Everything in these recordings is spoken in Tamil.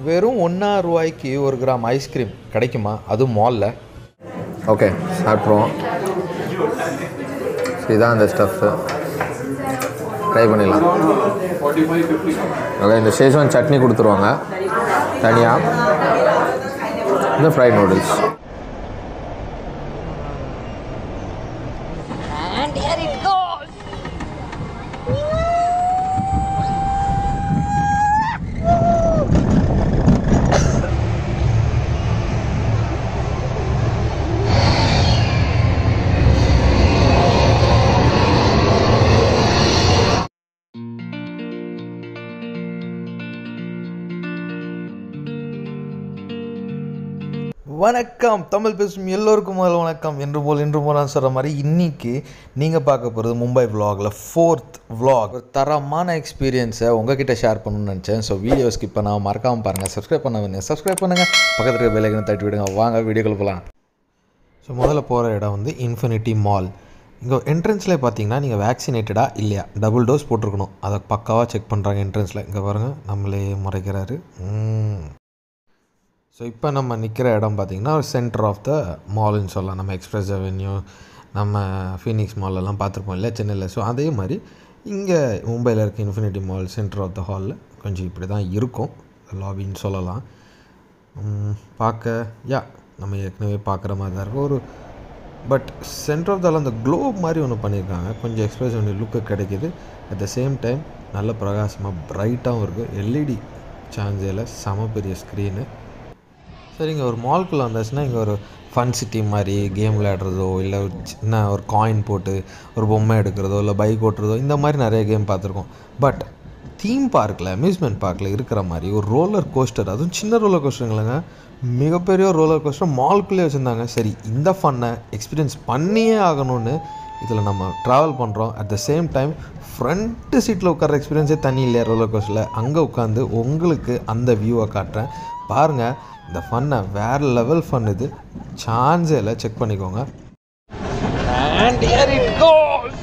வெறும் ஒன்றா ரூபாய்க்கு ஒரு கிராம் ஐஸ்கிரீம் கிடைக்குமா அதுவும் மாலில் ஓகே சாப்பிட்ருவோம் இதுதான் அந்த ஸ்டஃப்பு ட்ரை பண்ணிடலாம் ஓகே இந்த ஷேஸ்வான் சட்னி கொடுத்துருவாங்க தனியாக இந்த fried noodles And here it goes. வணக்கம் தமிழ் பேசும் எல்லோருக்கும் முதல் வணக்கம் என்று போல் என்று போல் நான் சொல்கிற மாதிரி இன்னைக்கு நீங்கள் பார்க்க போகிறது மும்பை vlogல ஃபோர்த் vlog ஒரு தரமான எக்ஸ்பீரியன்ஸை உங்ககிட்ட ஷேர் பண்ணணும்னு நினச்சேன் ஸோ வீடியோ ஸ்கிப் பண்ணாமல் மறக்காமல் பாருங்கள் சப்ஸ்கிரைப் பண்ண வேணும் சப்ஸ்கிரைப் பண்ணுங்கள் பக்கத்தில் இருக்க பெல்லைக்கனை தட்டி விடுங்க வாங்க வீடியோக்குள்ள போகலாம் ஸோ முதல்ல போகிற இடம் வந்து இன்ஃபினிட்டி மால் இங்கே என்ட்ரன்ஸில் பார்த்தீங்கன்னா நீங்கள் வேக்சினேட்டடா இல்லையா டபுள் டோஸ் போட்டிருக்கணும் அதை பக்காவாக செக் பண்ணுறாங்க என்ட்ரன்ஸில் இங்கே பாருங்கள் நம்மளே முறைக்கிறாரு ம். ஸோ இப்போ நம்ம நிற்கிற இடம் பார்த்திங்கன்னா ஒரு சென்டர் ஆஃப் த மால்னு சொல்லலாம் நம்ம எக்ஸ்பிரஸ் அவென்யூ நம்ம ஃபீனிக்ஸ் மாலெல்லாம் பார்த்துருப்போம் இல்லை சென்னையில் ஸோ அதே மாதிரி இங்கே மும்பையில் இருக்க Infinity mall centre of the ஹாலில் கொஞ்சம் இப்படி தான் இருக்கும் லாபின்னு சொல்லலாம் உம், பார்க்க யா நம்ம ஏற்கனவே பார்க்குற மாதிரி தான் இருக்கும் ஒரு பட் சென்டர் ஆஃப் தால் அந்த க்ளோப் மாதிரி ஒன்று பண்ணியிருக்காங்க கொஞ்சம் எக்ஸ்பிரஸ் ஒன்று லுக்கு கிடைக்கிது அட் த சேம் டைம் நல்ல பிரகாசமாக ப்ரைட்டாகவும் இருக்குது எல்இடி சான்ஸில் செம பெரிய ஸ்க்ரீனு சரிங்க ஒரு மால்குள்ளே வந்தாச்சுன்னா இங்கே ஒரு ஃபன் சிட்டி மாதிரி கேம் விளையாடுறதோ இல்லை ஒரு சின்ன ஒரு காயின் போட்டு ஒரு பொம்மை எடுக்கிறதோ இல்லை பைக் ஓட்டுறதோ இந்த மாதிரி நிறைய கேம் பார்த்துருக்கோம் பட் தீம் பார்க்கில் அம்யூஸ்மெண்ட் பார்க்கில் இருக்கிற மாதிரி ஒரு ரோலர் கோஸ்டர் அதுவும் சின்ன ரோலர் கோஸ்டருங்களேங்க மிகப்பெரிய ஒரு ரோலர் கோஸ்டர் மால்குள்ளேயே வச்சுருந்தாங்க சரி இந்த ஃபன்னை எக்ஸ்பீரியன்ஸ் பண்ணியே ஆகணும்னு இதில் நம்ம ட்ராவல் பண்ணுறோம் at the same time front சீட்டில் உட்கார எக்ஸ்பீரியன்ஸே தனி இல்லையா ரோலர் கோஸ்டரில் அங்கே உட்காந்து உங்களுக்கு அந்த வியூவை காட்டுறேன் பாருங்கள் இந்த ஃபன்னை வேறு லெவல் ஃபன் இது சான்ஸே இல்லை செக் பண்ணிக்கோங்க And here it goes.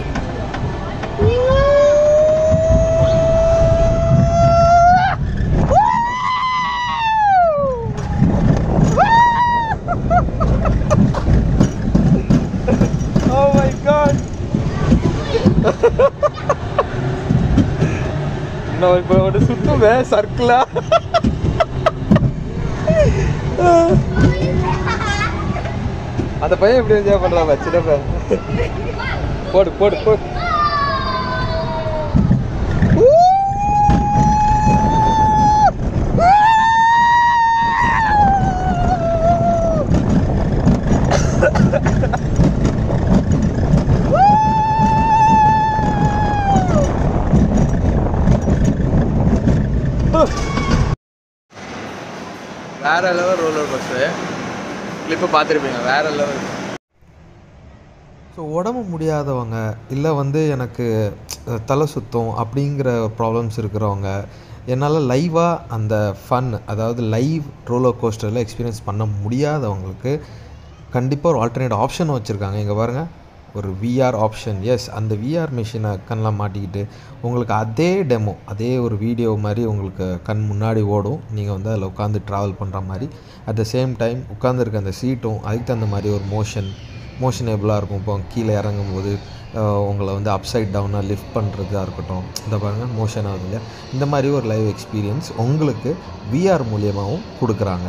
Oh my god நான் இப்போ ஒரு சுத்துவேன் சர்க்கிளா அந்த பையன் எப்படி என்ஜாய் பண்ணுறான் சின்ன பையன் போடு போடு போடு வேற லெவல் ரோலர் பஸ்ஸு கிளிப்பு பார்த்துருப்பீங்க வேற லெவல் ஸோ உடம்பு முடியாதவங்க இல்லை வந்து எனக்கு அஹ், தலை சுத்தம் அப்படிங்கிற ப்ராப்ளம்ஸ் இருக்கிறவங்க என்னால் லைவாக அந்த ஃபன் அதாவது லைவ் ரோலர் கோஸ்டரில் எக்ஸ்பீரியன்ஸ் பண்ண முடியாதவங்களுக்கு கண்டிப்பாக ஒரு ஆல்டர்னேட் ஆப்ஷன் வச்சுருக்காங்க இங்கே பாருங்கள் ஒரு விஆர் ஆப்ஷன் எஸ் அந்த விஆர் மிஷினை கண்ணில் மாட்டிக்கிட்டு உங்களுக்கு அதே டெமோ அதே ஒரு வீடியோ மாதிரி உங்களுக்கு கண் முன்னாடி ஓடும் நீங்கள் வந்து அதில் உட்காந்து ட்ராவல் பண்ணுற மாதிரி அட் த சேம் டைம் உட்காந்துருக்க அந்த சீட்டும் அதுக்கு தகுந்த மாதிரி ஒரு மோஷன் மோஷனேபிளாக இருக்கும் இப்போ கீழே இறங்கும்போது அஹ், உங்களை வந்து அப்சைட் டவுனாக லிஃப்ட் பண்ணுறதா இருக்கட்டும் இந்த பாருங்கள் மோஷன் ஆகுது இல்லையா இந்த மாதிரி ஒரு லைவ் எக்ஸ்பீரியன்ஸ் உங்களுக்கு விஆர் மூலியமாகவும் கொடுக்குறாங்க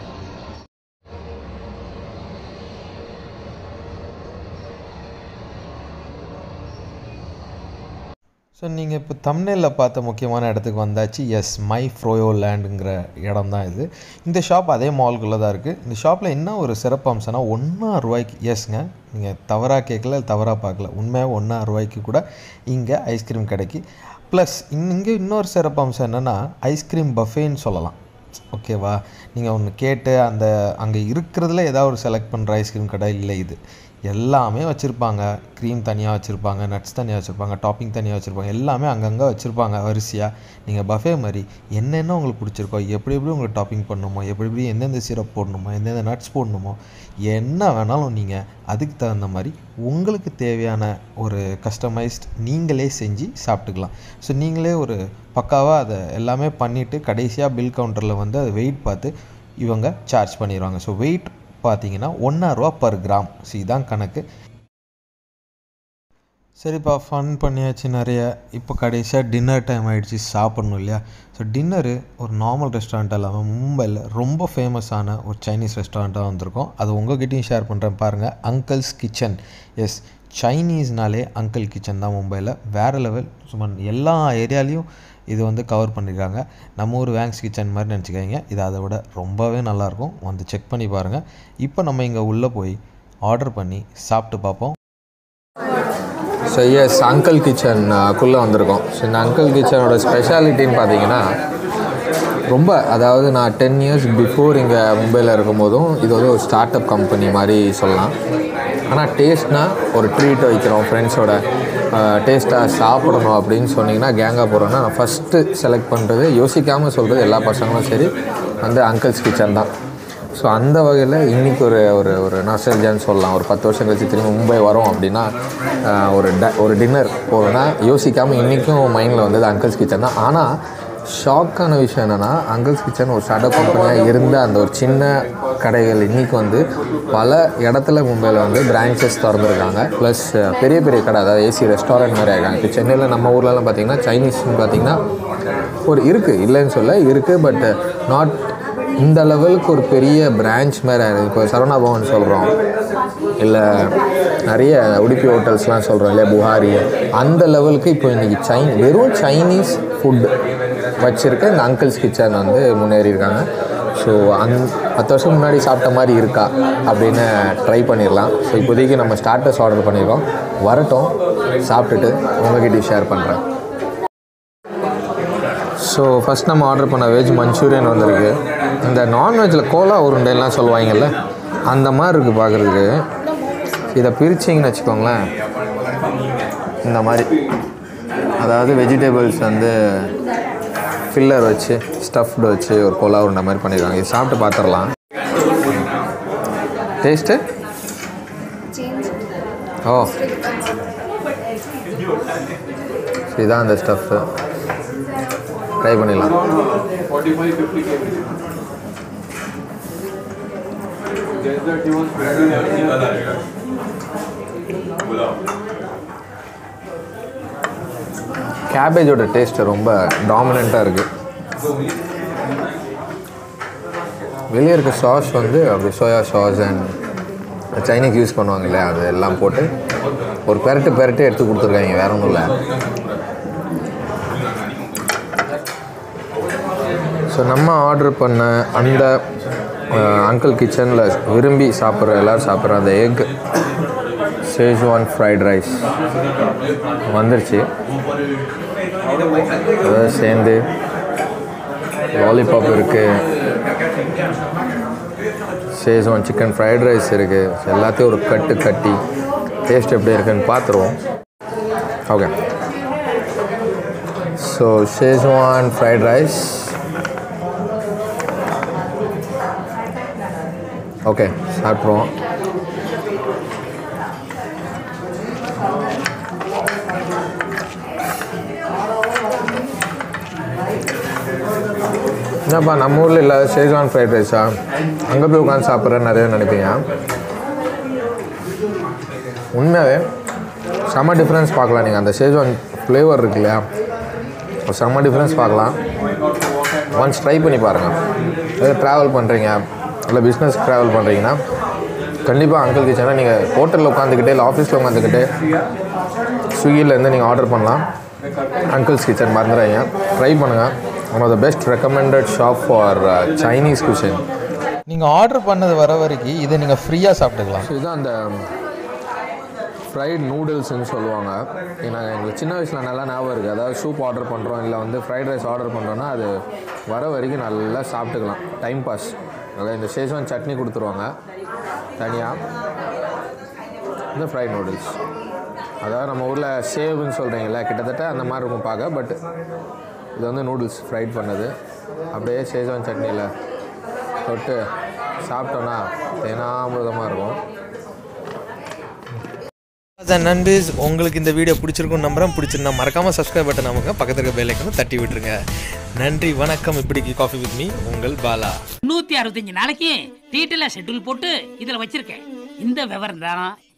ஸோ நீங்கள் இப்போ தமிழில் பார்த்த முக்கியமான இடத்துக்கு வந்தாச்சு எஸ் மை ஃப்ரோயோ லேண்டுங்கிற இடம் தான் இது இந்த ஷாப் அதே மால்குள்ளே தான் இருக்குது இந்த ஷாப்பில் என்ன ஒரு சிறப்பு அம்சம்னா ஒன்றா ரூபாய்க்கு எஸ்ங்க நீங்கள் தவறாக கேட்கல தவறாக பார்க்கல உண்மையாக ஒன்றா ரூபாய்க்கு கூட இங்கே ஐஸ்கிரீம் கிடைக்கி ப்ளஸ் இங்கே இன்னொரு சிறப்பு அம்சம் என்னென்னா ஐஸ்கிரீம் பஃபேன்னு சொல்லலாம் ஓகேவா நீங்கள் ஒன்று கேட்டு அந்த அங்கே இருக்கிறதுல ஏதாவது ஒரு செலக்ட் பண்ணுற ஐஸ்கிரீம் கடை இல்லை இது எல்லாமே வச்சுருப்பாங்க க்ரீம் தனியாக வச்சுருப்பாங்க நட்ஸ் தனியாக வச்சுருப்பாங்க டாப்பிங் தனியாக வச்சுருப்பாங்க எல்லாமே அங்கங்கே வச்சுருப்பாங்க வரிசையாக நீங்கள் பஃபே மாதிரி என்னென்ன உங்களுக்கு பிடிச்சிருக்கோ எப்படி எப்படி உங்களுக்கு டாப்பிங் பண்ணணுமோ எப்படி எப்படி எந்தெந்த சிரப் போடணுமோ எந்தெந்த நட்ஸ் போடணுமோ என்ன வேணாலும் நீங்கள் அதுக்கு தகுந்த மாதிரி உங்களுக்கு தேவையான ஒரு கஸ்டமைஸ்ட் நீங்களே செஞ்சு சாப்பிட்டுக்கலாம் ஸோ நீங்களே ஒரு பக்காவாக அதை எல்லாமே பண்ணிவிட்டு கடைசியாக பில் கவுண்டரில் வந்து அதை வெயிட் பார்த்து இவங்க சார்ஜ் பண்ணிடுவாங்க ஸோ வெயிட் பார்த்தீங்கன்னா ஒன்றாயிரரூவா பர் கிராம் ஸோ இதான் கணக்கு சரிப்பா ஃபன் பண்ணியாச்சு நிறைய இப்போ கடைசியாக டின்னர் டைம் ஆகிடுச்சு சாப்பிட்ணும் இல்லையா ஸோ டின்னரு ஒரு நார்மல் ரெஸ்டாரண்ட் இல்லாமல் மும்பையில் ரொம்ப ஃபேமஸான ஒரு சைனீஸ் ரெஸ்டாரண்ட்டாக வந்திருக்கோம் அது உங்ககிட்டயும் ஷேர் பண்ணுறேன் பாருங்கள் அங்கிள்ஸ் கிச்சன் எஸ் சைனீஸ்னாலே அங்கிள் கிச்சன் தான் மும்பையில் வேறு லெவல் சும்மா எல்லா ஏரியாலையும் இது வந்து கவர் பண்ணியிருக்காங்க நம்ம ஊர் வேங்ஸ் கிச்சன் மாதிரி நினச்சிக்காதீங்க இது அதை விட ரொம்பவே நல்லாயிருக்கும் வந்து செக் பண்ணி பாருங்கள் இப்போ நம்ம இங்கே உள்ளே போய் ஆர்டர் பண்ணி சாப்பிட்டு பார்ப்போம் ஸோ எஸ் அங்கிள் கிச்சனுக்குள்ளே வந்திருக்கோம் ஸோ இந்த அங்கிள் கிச்சனோட ஸ்பெஷாலிட்டின்னு பார்த்தீங்கன்னா ரொம்ப அதாவது நான் டென் இயர்ஸ் பிஃபோர் இங்கே மும்பையில் இருக்கும்போதும் இது வந்து ஒரு ஸ்டார்ட் அப் கம்பெனி மாதிரி சொல்லலாம் ஆனால் டேஸ்ட்னா ஒரு ட்ரீட் வைக்கிறோம் ஃப்ரெண்ட்ஸோட டேஸ்ட்டாக சாப்பிடணும் அப்படின்னு சொன்னீங்கன்னா கேங்காக போகிறோன்னா நான் ஃபஸ்ட்டு செலக்ட் பண்ணுறது யோசிக்காமல் சொல்கிறது எல்லா பசங்களும் சரி வந்து அங்கிள்ஸ் கிச்சன் தான் ஸோ அந்த வகையில் இன்றைக்கி ஒரு ஒரு ஒரு நாஸ்டல்ஜான்னு சொல்லலாம் ஒரு பத்து வருஷம் கழிச்சு திரும்பி மும்பை வரோம் அப்படின்னா ஆஹ், ஒரு ட ஒரு டின்னர் போகிறோன்னா யோசிக்காமல் இன்றைக்கும் மைண்டில் வந்தது அங்கிள்ஸ் கிச்சன் தான் ஆனால் ஷாக்கான விஷயம் என்னென்னா அங்கிள்ஸ் கிச்சன் ஒரு ஸ்டார்ட் அப் கம்பெனியாக இருந்த அந்த ஒரு சின்ன கடைகள் இன்றைக்கி வந்து பல இடத்துல மும்பையில் வந்து பிரான்ச்சஸ் திறந்துருக்காங்க ப்ளஸ் பெரிய பெரிய கடை அதாவது ஏசி ரெஸ்டாரண்ட் மாதிரி ஆகிருக்காங்க இப்போ சென்னையில் நம்ம ஊர்லலாம் பார்த்திங்கன்னா சைனீஸ்னு பார்த்திங்கன்னா ஒரு இருக்குது இல்லைன்னு சொல்ல இருக்குது பட் நாட் இந்த லெவலுக்கு ஒரு பெரிய பிரான்ச் மாதிரி ஆயிடுது இப்போ சரவணா பவன் சொல்கிறோம் இல்லை நிறைய உடுப்பி ஹோட்டல்ஸ்லாம் சொல்கிறோம் இல்லையா புகாரி அந்த லெவலுக்கு இப்போ இன்றைக்கி சைன் வெறும் சைனீஸ் ஃபுட் வச்சுருக்க இந்த அங்கிள்ஸ் கிச்சன் வந்து முன்னேறி இருக்காங்க ஸோ அந் பத்து வருஷம் முன்னாடி சாப்பிட்ட மாதிரி இருக்கா அப்படின்னு ட்ரை பண்ணிடலாம் ஸோ இப்போதைக்கு நம்ம ஸ்டார்டர்ஸ் ஆர்டர் பண்ணியிருக்கோம் வரட்டும் சாப்பிட்டுட்டு உங்ககிட்ட ஷேர் பண்ணுறேன் ஸோ ஃபஸ்ட் நம்ம ஆர்டர் பண்ண வெஜ் மஞ்சூரியன் வந்திருக்கு இந்த நான்வெஜ்ஜில் கோலா உருண்டைலாம் சொல்லுவாங்கல்ல அந்த மாதிரி இருக்குது பார்க்குறதுக்கு இதை பிரிச்சிங்கன்னு வச்சுக்கோங்களேன் இந்த மாதிரி அதாவது வெஜிடபிள்ஸ் வந்து ஃபில்லர் வச்சு ஸ்டஃப்டு வச்சு ஒரு கோலா உருண்டை மாதிரி பண்ணியிருக்காங்க இது சாப்பிட்டு பார்த்துடலாம் டேஸ்ட்டு ஓ ஸோ இதான் அந்த ஸ்டஃப்பு ட்ரை பண்ணிடலாம் கேபேஜோட டேஸ்ட்டு ரொம்ப டாமினண்ட்டாக இருக்குது வெளியே இருக்க சாஸ் வந்து அப்படி soya sauce and Chinese use பண்ணுவாங்க இல்லையா அது எல்லாம் போட்டு ஒரு பெரட்டு பெரட்டு எடுத்து கொடுத்துருக்காங்க வேற ஒன்றும் இல்லை ஸோ நம்ம ஆர்டர் பண்ண அந்த அங்கிள் கிச்சனில் விரும்பி சாப்பிட்ற எல்லோரும் சாப்பிட்ற அந்த எக் ஷேஜ்வான் ஃப்ரைட் ரைஸ் வந்துருச்சு அதோட சேர்ந்து லாலிபாப் இருக்குது ஷேஜ்வான் சிக்கன் ஃப்ரைட் ரைஸ் இருக்குது எல்லாத்தையும் ஒரு கட்டு கட்டி டேஸ்ட் எப்படி இருக்குன்னு பார்த்துருவோம் okay so schezwan fried rice okay சாப்பிட்ருவோம் என்னப்பா நம்ம ஊரில் இல்லாத ஷேஜ்வான் ஃப்ரைட் ரைஸா அங்கே போய் உட்காந்து சாப்பிட்றேன்னு நிறைய நினைப்பீங்க உண்மையாகவே செம்ம டிஃப்ரென்ஸ் பார்க்கலாம் நீங்கள் அந்த ஷேஜ்வான் ஃப்ளேவர் இருக்கு இல்லையா ஒரு செம்ம டிஃப்ரென்ஸ் பார்க்கலாம் ஒன்ஸ் ட்ரை பண்ணி பாருங்கள் எதாவது ட்ராவல் பண்ணுறீங்க இல்லை பிஸ்னஸ் ட்ராவல் பண்ணுறீங்கன்னா கண்டிப்பாக அங்கிள் கிச்சனை நீங்கள் ஹோட்டலில் உட்காந்துக்கிட்டே இல்லை ஆஃபீஸில் உட்காந்துக்கிட்டே ஸ்விக்கியிலேருந்து நீங்கள் ஆர்டர் பண்ணலாம் அங்கிள்ஸ் கிச்சன் மறந்துடுறீங்க ட்ரை பண்ணுங்கள் one of the best recommended shop for Chinese cuisine நீங்கள் ஆர்டர் பண்ணது வர வரைக்கும் இதை நீங்கள் ஃப்ரீயாக சாப்பிட்டுக்கலாம் ஸோ இதுதான் அந்த ஃப்ரைட் நூடுல்ஸ்னு சொல்லுவாங்க நாங்கள் எங்களுக்கு சின்ன வயசில் நல்லா ஞாபகம் இருக்குது அதாவது சூப் ஆர்டர் பண்ணுறோம் இல்லை வந்து ஃப்ரைட் ரைஸ் ஆர்டர் பண்ணுறோன்னா அது வர வரைக்கும் நல்லா சாப்பிட்டுக்கலாம் டைம் பாஸ் அதாவது இந்த ஷேஸ்வான் சட்னி கொடுத்துருவாங்க தனியாக இந்த ஃப்ரைட் நூடுல்ஸ் அதாவது நம்ம ஊரில் சேவுன்னு சொல்கிறீங்களா கிட்டத்தட்ட அந்த மாதிரி இருக்கும் பார்க்க பட் இது வந்து நூடுல்ஸ் ஃப்ரைட் பண்ணது அப்படியே சேஜான் சட்னியில் தொட்டு சாப்பிட்டோன்னா தேனாமிரதமாக இருக்கும் நண்பீஸ் உங்களுக்கு இந்த வீடியோ பிடிச்சிருக்கும் நம்புறேன் பிடிச்சிருந்தா மறக்காமல் சப்ஸ்கிரைப் பட்டன் நமக்கு பக்கத்தில் இருக்க பெல் ஐக்கனும் தட்டி விட்டுருங்க நன்றி வணக்கம் இப்படிக்கு காஃபி வித் மீ உங்கள் பாலா நூத்தி அறுபத்தஞ்சு நாளைக்கு டீட்டெயிலா ஷெட்யூல் போட்டு இதுல வச்சிருக்கேன் இந்த விவரம் தான்